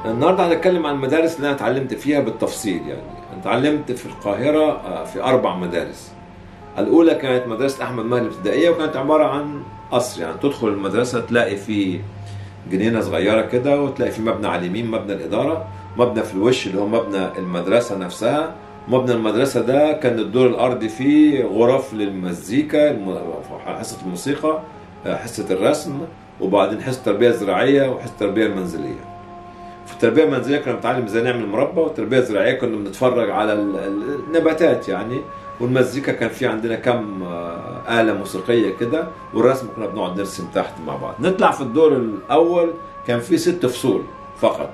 النهارده هنتكلم عن المدارس اللي انا اتعلمت فيها بالتفصيل يعني انا اتعلمت في القاهره آه، في اربع مدارس الاولى كانت مدرسه احمد مهدي الابتدائيه وكانت عباره عن قصر يعني تدخل المدرسه تلاقي في جنينه صغيره كده وتلاقي في مبنى على اليمين مبنى الاداره مبنى في الوش اللي هو مبنى المدرسه نفسها مبنى المدرسه ده كان الدور الارضي فيه غرف للمزيكا الم- حصه الموسيقى آه، حصه الرسم وبعدين حصه التربيه الزراعيه وحصه التربيه المنزليه في التربيه المنزليه كنا بنتعلم ازاي نعمل مربى والتربيه الزراعيه كنا بنتفرج على ال- ال- النباتات يعني والمزيكا كان في عندنا كم آه، آلة موسيقية كده والرسم كنا بنقعد نرسم تحت مع بعض نطلع في الدور الأول كان في ست فصول فقط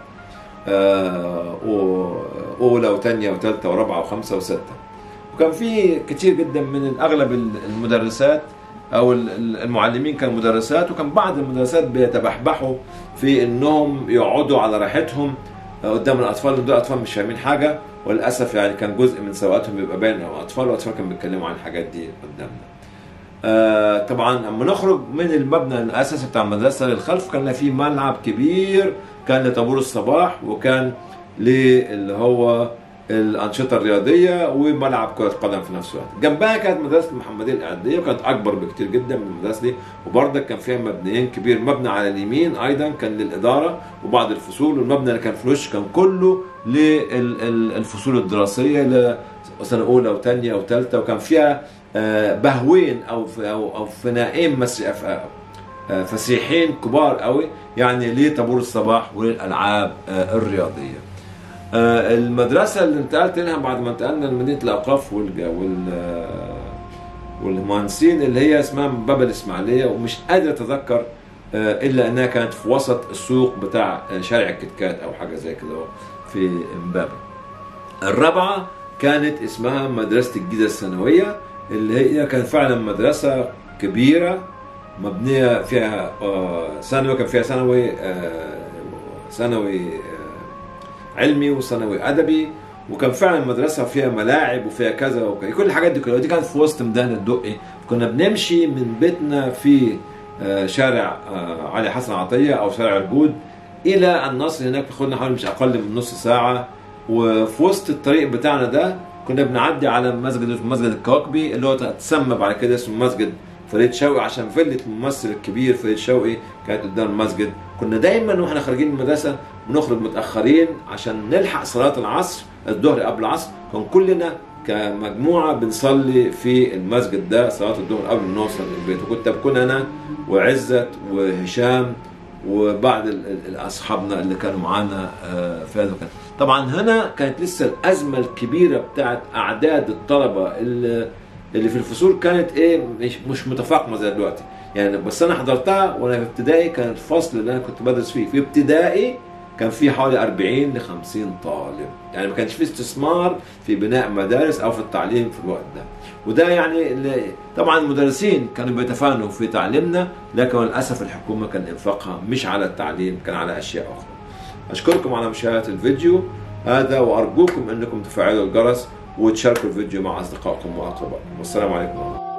آه، و- أولى وثانية وثالثة ورابعة وخمسة وستة وكان في كتير جدا من أغلب المدرسات أو ال- ال- المعلمين كانوا مدرسات وكان بعض المدرسات بيتبحبحوا في إنهم يقعدوا على راحتهم قدام الاطفال دول اطفال مش فاهمين حاجه وللاسف يعني كان جزء من سواقتهم بيبقى باين انهم اطفال والاطفال كانوا بيتكلموا عن الحاجات دي قدامنا. آه طبعا لما نخرج من المبنى الاساسي بتاع المدرسه للخلف كان في ملعب كبير كان لطابور الصباح وكان للي هو الانشطه الرياضيه وملعب كره قدم في نفس الوقت. جنبها كانت مدرسه المحمديه الاعداديه وكانت اكبر بكتير جدا من المدرسه دي وبرضك كان فيها مبنيين كبير مبنى على اليمين ايضا كان للاداره وبعض الفصول والمبنى اللي كان في الوش كان كله للفصول الدراسيه لسنه اولى وثانيه وثالثه وكان فيها آه، بهوين او او او فنائين مسرح آه، فسيحين كبار قوي يعني لطابور الصباح وللالعاب آه، الرياضيه. آه، المدرسه اللي انتقلت لها بعد ما انتقلنا لمدينه الاوقاف والج... وال آه، والمهندسين اللي هي اسمها من باب الاسماعيليه ومش قادر اتذكر آه، الا انها كانت في وسط السوق بتاع آه، شارع الكتكات او حاجه زي كده في امبابه. الرابعه كانت اسمها مدرسه الجيزه الثانويه اللي هي كانت فعلا مدرسه كبيره مبنيه فيها آه، ثانوي كان فيها ثانوي آه، ثانوي آه، علمي وثانوي ادبي وكان فعلا مدرسه فيها ملاعب وفيها كذا وكذا كل الحاجات دي كلها ودي كانت في وسط ميدان الدقي كنا بنمشي من بيتنا في آه، شارع آه، علي حسن عطيه او شارع الجود الى النصر هناك بياخدنا حوالي مش اقل من نص ساعه وفي وسط الطريق بتاعنا ده كنا بنعدي على مسجد اسمه مسجد الكواكبي اللي هو تسمى بعد كده اسمه مسجد فريد شوقي عشان فيلة الممثل الكبير فريد شوقي كانت قدام المسجد كنا دايما واحنا خارجين من المدرسه بنخرج متاخرين عشان نلحق صلاه العصر الظهر قبل العصر كان كلنا كمجموعه بنصلي في المسجد ده صلاه الظهر قبل ما نوصل البيت وكنت بكون انا وعزت وهشام وبعض ال- ال- اصحابنا اللي كانوا معانا آه، في هذا المكان طبعا هنا كانت لسه الازمه الكبيره بتاعت اعداد الطلبه اللي اللي في الفصول كانت ايه مش مش متفاقمه زي دلوقتي يعني بس انا حضرتها وانا في ابتدائي كان الفصل اللي انا كنت بدرس فيه في ابتدائي كان في حوالي 40 ل 50 طالب يعني ما كانش في استثمار في بناء مدارس او في التعليم في الوقت ده وده يعني اللي طبعا المدرسين كانوا بيتفانوا في تعليمنا لكن للاسف الحكومه كان انفاقها مش على التعليم كان على اشياء اخرى اشكركم على مشاهده الفيديو هذا وارجوكم انكم تفعلوا الجرس وتشاركوا الفيديو مع اصدقائكم واقربائكم والسلام عليكم ورحمه الله